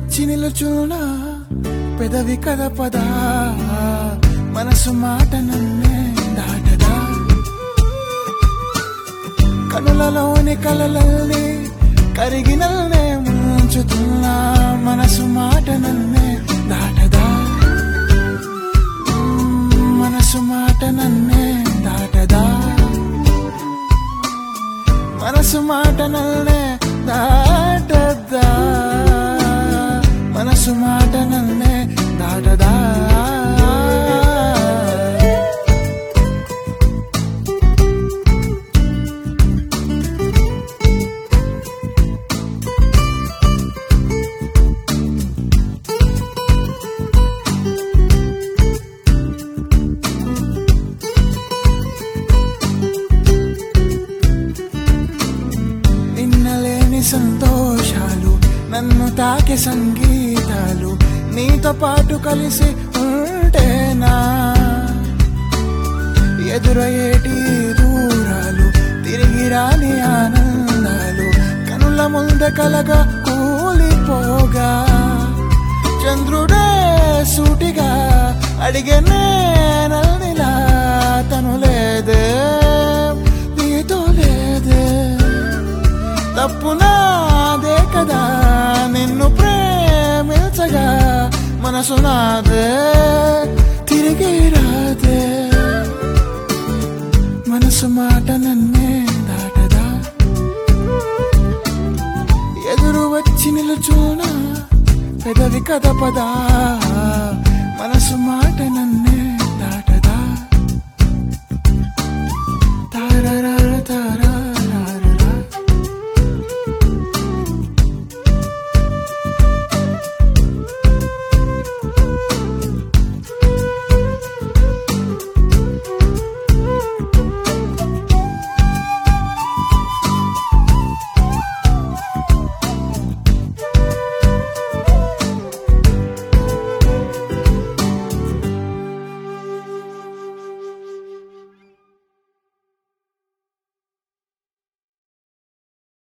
వచ్చి నిలుచునా పెదవి కదపదా మనసు మాట నన్నే దాటదా కనులలోని కలలల్ని కరిగినల్నే ముంచుతున్నా మనసు మాట నన్నే దాటదా మ్మ్, మనసు మాట నన్నే దాటదా మనసు మాట నన్నే దాటదా మనసు మాట నన్నే దాటదా నిన్నలేని సంతోషాలు నన్ను తాకే సంగీతాలు నీతో పాటు కలిసి ఉంటేనా ఎదురయ్యేటి దూరాలు తిరిగి రాని ఆనందాలు కనుల ముందే కలగా కూలిపోగా చంద్రుడే సూటిగా అడిగే నల్నిలా తను లేదే నీతో లేదే తప్పు నాదే కదా నిన్ను ప్రేమించగా మనసు నాదే తిరిగి రాదే మనసు మాట నన్నే దాటదా ఎదురు వచ్చి నిలుచునా పెదవి కదపదా మనసు మాట నన్నే